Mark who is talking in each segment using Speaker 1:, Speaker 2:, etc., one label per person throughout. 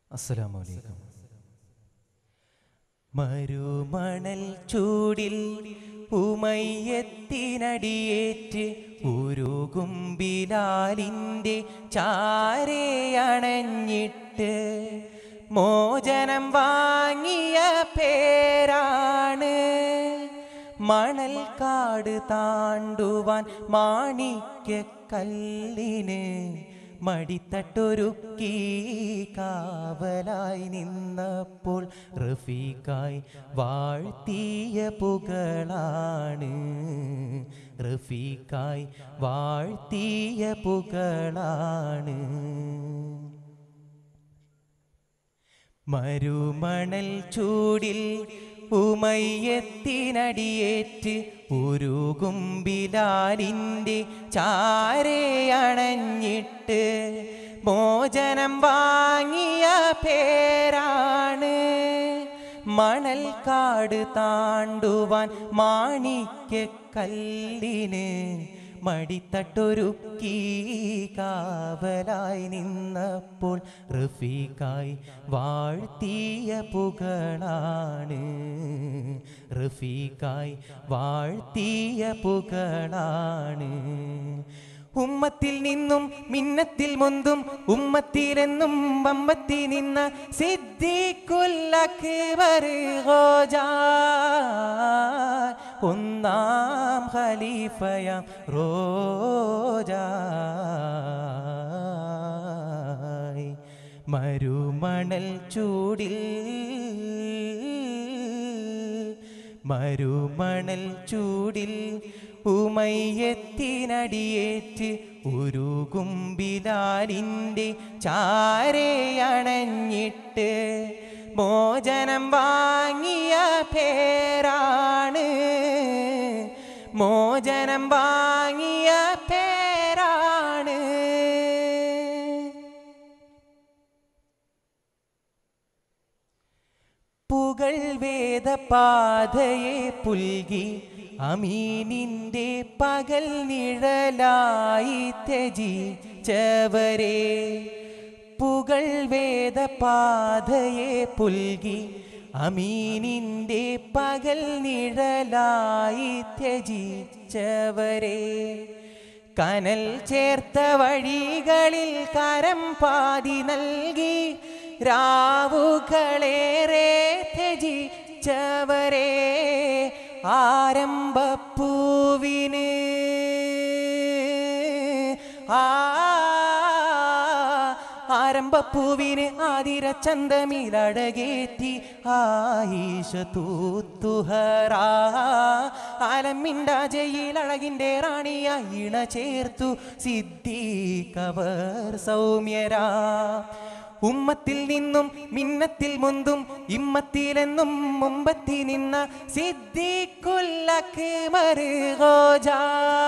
Speaker 1: അസ്സലാമു അലൈക്കും മരുമണൽ ചൂടിൽ ഉമയ്യത്തിനടിയേറ്റ് ഉരുകുമ്പിലാലിൻ്റെ ചാരയണഞ്ഞിട്ട് മോചനം വാങ്ങിയ പേരാണ് മണൽ കാട് താണ്ടുവാൻ മാണിക്യക്കല്ലിന് മടിത്തട്ടൊരുക്കി കാവലായി നിന്നപ്പോൾ റഫീഖായി വാഴ്ത്തിയ പുകളാണ് റഫീഖായി വാഴ്ത്തിയ പുകളാണ് മരുമണൽ ചൂടിൽ ഉമയ്യത്തിനടിയേറ്റ് ഉരുകുമ്പിലാലിൻ്റെ ചാരയണഞ്ഞിട്ട് മോചനം വാങ്ങിയ പേരാണ് മണൽ കാട് താണ്ടുവാൻ മാണിക്യക്കല്ലിന് മടിത്തട്ടൊരുക്കി കാവലായി നിന്നപ്പോൾ റഫീഖായി വാഴ്ത്തിയ പുകളാണ് റഫീഖായി വാഴ്ത്തിയ പുകളാണ് ഉമ്മത്തിൽ നിന്നും മിന്നത്തിൽ മുന്തും ഉമ്മത്തിലെന്നും വമ്പത്തി നിന്ന സിദ്ധിക്കുല്ലക്ബർ ഹോജാ ഒന്നാം ഖലീഫയാം റോജായി മരുമണൽ ചൂടിൽ മരുമണൽ ചൂടിൽ ഉമയ്യത്തിനടിയേറ്റ് ഉരുകുമ്പിലാലിൻ്റെ ചാരയണഞ്ഞിട്ട് മോചനം വാങ്ങിയ പേരാണ് മോചനം വാങ്ങിയ പേരാണ് പുകൾ വേദപാതയെ പുൽകി അമീനിന്റെ പകൽ നിഴലായി ത്യജിച്ചവരെ പുകൾ വേദപാതയെ പുൽകി അമീനിന്റെ പകൽ നിഴലായി ത്യജിച്ചവരെ കനൽ ചേർത്ത വഴികളിൽ കരം പാതി നൽകി രാവുകളേറെ ത്യജിച്ചവരെ ആരംഭപ്പൂവിന് ആ ആരംഭപ്പൂവിന് ആതിര ചന്തമിലടകേറ്റി ആയിഷ തൂത്തുഹറാ ആലമ്മിണ്ടാജയിൽ അഴകിൻ്റെ റാണിയ ഇണ ചേർത്തു സിദ്ധീകവർ സൗമ്യരാ ഉമ്മത്തിൽ നിന്നും മിന്നത്തിൽ മുന്തും ഇമ്മത്തിലെന്നും മുമ്പത്തി നിന്ന സിദ്ധിക്കുല്ലക്ക് മറുകോജാ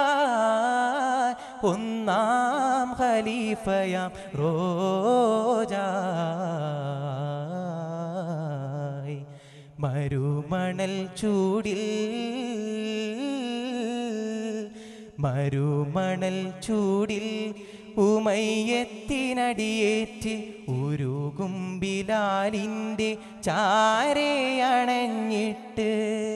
Speaker 1: ഒന്നാം ഖലീഫയാം റോജായി മരുമണൽ ചൂടിൽ മരുമണൽ ചൂടിൽ ഉമയ്യത്തിനടിയേറ്റ് ഉരുകുമ്പിലാലിൻ്റെ ചാരയണഞ്ഞിട്ട്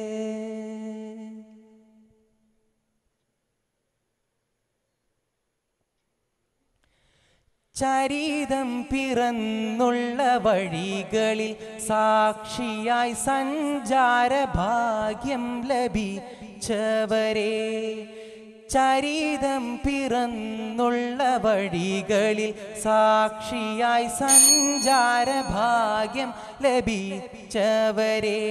Speaker 1: ചരിതം പിറന്നുള്ള വഴികളിൽ സാക്ഷിയായി സഞ്ചാര ഭാഗ്യം ലഭിച്ചവരെ ചരിതം പിറന്നുള്ള വഴികളിൽ സാക്ഷിയായി സഞ്ചാര ഭാഗ്യം ലഭിച്ചവരെ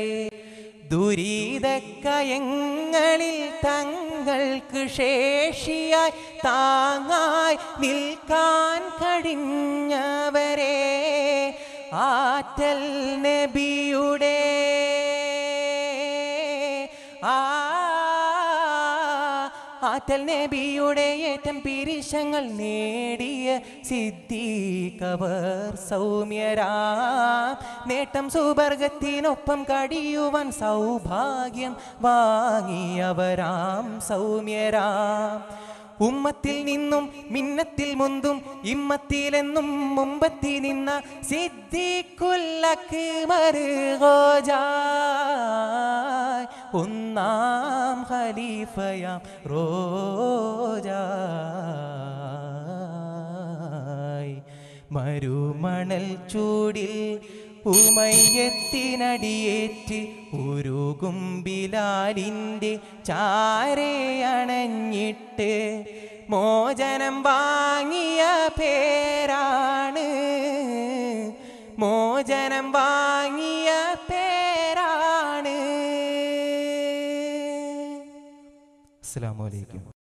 Speaker 1: ദുരിതക്കയങ്ങളിൽ തങ്ങൾക്ക് ശേഷിയായി താങ്ങായി നിൽക്കാൻ കഴിഞ്ഞവരെ ആറ്റൽ നബിയുടെ ആ ആറ്റൽ നബിയുടെ ഏറ്റം പിരിശങ്ങൾ നേടിയ സിദ്ധീകവർ സൗമ്യരാ നേട്ടം സുവർഗത്തിനൊപ്പം കടിയുവാൻ സൗഭാഗ്യം വാങ്ങിയവരാം സൗമ്യരാ ഉമ്മത്തിൽ നിന്നും മിന്നത്തിൽ മുന്തും ഇമ്മത്തിലെന്നും മുമ്പത്തി നിന്ന സിദ്ധിക്കുല്ലക്ക് മറുകോജായ് ഒന്നാം ഖലീഫയാം റോജായ് മരുമണൽ ചൂടിൽ ഉമയത്തിനടിയേറ്റ് ഒരു കുമ്പിലാലിൻ്റെ ചാരയണഞ്ഞിട്ട് മോചനം വാങ്ങിയ പേരാണ് മോചനം വാങ്ങിയ പേരാണ് അസ്സലാമു അലൈക്കും